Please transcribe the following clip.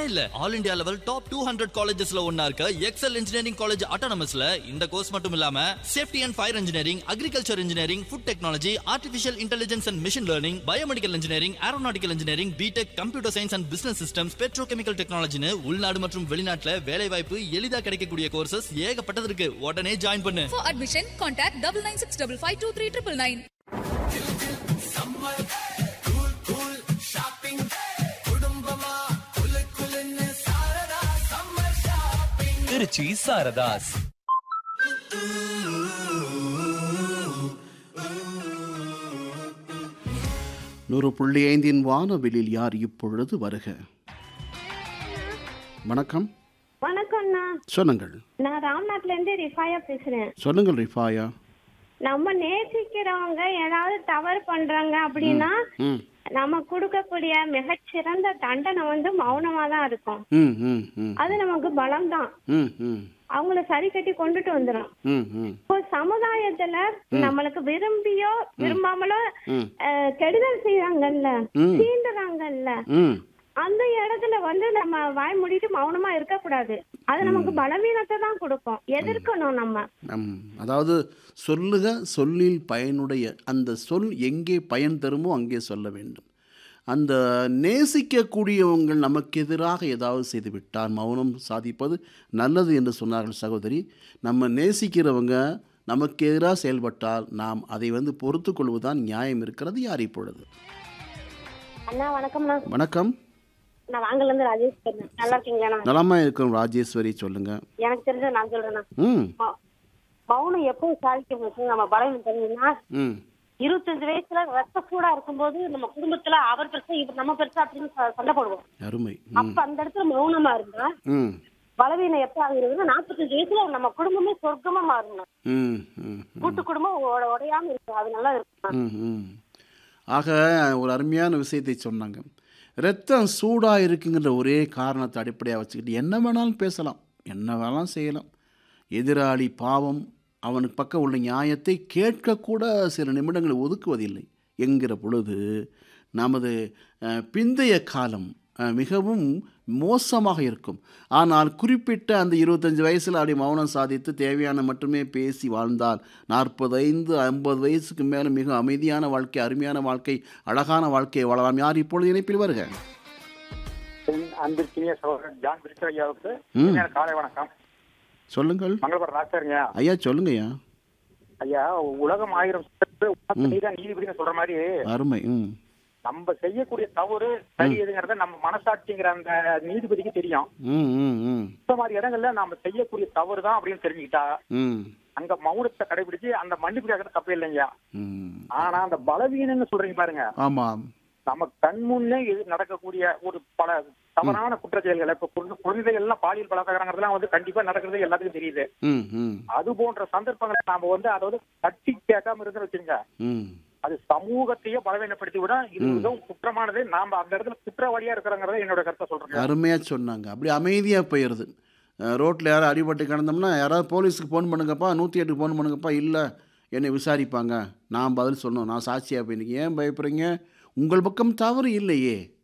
இல்ல all India level top two hundred காலேஜஸ்ல ஒன்னா இருக்க எக்ஸல் இன்ஜினியரிங் காலேஜ் ஆட்டோனமஸ்ல இந்த கோர்ஸ் மட்டும் இல்லாம safety and fire engineering agriculture engineering food technology artificial intelligence and machine learning biomedical engineering aeronautical engineering B Tech computer science and business systems petrochemical டெக்னாலஜின்னு உள்நாடு மற்றும் வெளிநாட்டுல வேலை வாய்ப்பு எளிதா கிடைக்கக்கூடிய கோர்சஸ் ஏகப்பட்டது இருக்கு உடனே ஜாயின் பண்ணு For admission, contact double nine six double five two three triple nine. Trichy Saradhas நூறு புள்ளி ஐந்தின் வானவெளியில் யார் இப்பொழுது வருக வணக்கம் வணக்கம்ண்ணா சொல்லுங்கள் நான் ராம்நாத்ல இருந்து ரிஃபாயா பேசுறேன் சொல்லுங்கள் ரிஃபாயா நம்ம நேசிக்கிறவங்க ஏதாவது தவறு பண்றாங்க அப்படின்னா ம் நம்ம கொடுக்கக்கூடிய மிகச்சிறந்த தண்டனை வந்து மௌனமா தான் இருக்கும் ம் ம் ம் அது நமக்கு பலம் தான் ம் ம் அவங்கள சரி கட்டி கொண்டுட்டு வந்துடும் ம் ம் இப்போ சமுதாயத்துல நம்மளுக்கு விரும்பியோ விரும்பாமலோ ம். அஹ், கெடுதல் செய்யறாங்கல்ல ம். சீண்டுறாங்கல்ல ம் அந்த இடத்துல வந்து நம்ம வாய் மூடிட்டு மௌனமா இருக்க கூடாது அது நமக்கு பலவீனத்தை தான் கொடுக்கும் எதிர்க்கணும் நம்ம ம் அதாவது சொல்லுக சொல்லில் பயனுடைய அந்த சொல் எங்கே பயன் தருமோ அங்கே சொல்ல வேண்டும் அந்த நேசிக்கக்கூடியவங்கள் நமக்கு எதிராக ஏதாவது செய்துவிட்டால் மௌனம் சாதிப்பது நல்லது என்று சொன்னார்கள் சகோதரி நம்ம நேசிக்கிறவங்க நமக்கு எதிராக செயல்பட்டால் நாம் அதை வந்து பொறுத்து கொள்வதுதான் நியாயம் இருக்கிறது யார் இப்பொழுது அண்ணா வணக்கம்ண்ணா வணக்கம் நான் வாங்கல இருந்து ராஜேஷ் பேசுறேன் நல்லா இருக்கீங்களாண்ணா நலமா இருக்கும் ராஜேஸ்வரி சொல்லுங்க எனக்கு தெரிஞ்ச நான் சொல்றேண்ணா ம் மௌ- மௌனம் எப்போ சாதிக்க முடியும் நம்ம பலவீனம் தெரியுதுன்னா ம் இருபத்தஞ்சு வயசுல ரத்த சூடா இருக்கும்போது நம்ம குடும்பத்துல அவர் பெருசா இவர் நம்ம பெருசா அப்படின்னு ச- சண்டை போடுவோம் அருமை ம் அப்ப அந்த இடத்துல மௌனமா இருந்தா ம் பலவீனம் எப்ப ஆகுறதுன்னா நாற்பத்தஞ்சு வயசுல நம்ம குடும்பமே சொர்க்கமா மாறணும் ம் ம் கூட்டு குடும்பம் உட- உடையாம இருக்கும் அது நல்லா இருக்கும் ம், ம். ஆக ஒரு அருமையான விஷயத்தை சொன்னாங்க ரத்தம் சூடாக இருக்குங்கிற ஒரே காரணத்தை அடிப்படையாக வச்சுக்கிட்டு என்ன வேணாலும் பேசலாம் என்ன வேணாலும் செய்யலாம் எதிராளி பாவம் அவனுக்கு பக்கம் உள்ள நியாயத்தை கேட்கக்கூட சில நிமிடங்களை ஒதுக்குவதில்லை என்கிற பொழுது நமது அஹ், பிந்தைய காலம் அஹ், மிகவும் மோசமாக இருக்கும் ஆனால் குறிப்பிட்ட அந்த இருபத்தஞ்சு வயசில் அப்படி மௌனம் சாதித்து தேவையான மட்டுமே பேசி வாழ்ந்தால் நாற்பது ஐந்து ஐம்பது வயசுக்கு மேலே மிக அமைதியான வாழ்க்கை அருமையான வாழ்க்கை அழகான வாழ்க்கையை வாழலாம் யார் இப்பொழுது இணைப்பில் வருக என் அன்பிற்கினிய சகோதரன் ஜான் பிரிட்டோ ஐயாவுக்கு ம். இனிமையான காலை வணக்கம் சொல்லுங்கள் மங்களபுரம் ராஜாருங்க ஐயா சொல்லுங்கய்யா ஐயா உலகம் ஆயிரம் சுற்று, உனக்கு நீதான் நீதிபதினு சொல்ற மாதிரி அருமை ம் நம்ம செய்யக்கூடிய தவறு சரி எதுங்கிறத நம்ம மனசாட்சிங்கிற அந்த நீதிபதிக்கு தெரியும் ம் ம் ம் இந்த மாதிரி இடங்கள்ல நாம செய்யக்கூடிய தவறு தான் அப்படின்னு தெரிஞ்சுக்கிட்டா ம் அங்க மௌனத்தை கடைபிடிச்சு அந்த மன்னிப்பு கேட்கறது தப்பே இல்லைங்க ம் ஆனா அந்த பலவீனம்னு சொல்றீங்க பாருங்க ஆமாம் நம்ம கண் முன்னே இது நடக்கக்கூடிய ஒரு பல தவறான குற்றச்செயல்கள் இப்ப குழந்தை- குழந்தைகள் எல்லாம் பாலியல் பலாத்காரங்கிறதுலாம் வந்து கண்டிப்பா நடக்கிறது எல்லாத்துக்கும் தெரியுது ம் ம் அது போன்ற சந்தர்ப்பங்களை நாம வந்து அதாவது தட்டி கேட்காம இருந்து வச்சுங்க ம் அது சமூகத்தையே பலவீனப்படுத்தி விட இது மிகவும் குற்றமானது நாம அந்த இடத்துல குற்றவாளியா இருக்கிறோங்கிறத என்னோட கருத்தை சொல்றேன் அருமையாக சொன்னாங்க அப்படி அமைதியாக போயிடுது ரோட்டில் யாரும் அடிபட்டு கிடந்தோம்னா யாராவது போலீஸுக்கு ஃபோன் பண்ணுங்கப்பா நூற்றி எட்டுக்கு ஃபோன் பண்ணுங்கப்பா இல்லை என்னை விசாரிப்பாங்க நான் பதில் சொன்னோம் நான் சாட்சியாக போய் ஏன் பயப்படுறீங்க உங்கள் பக்கம் தவறு இல்லையே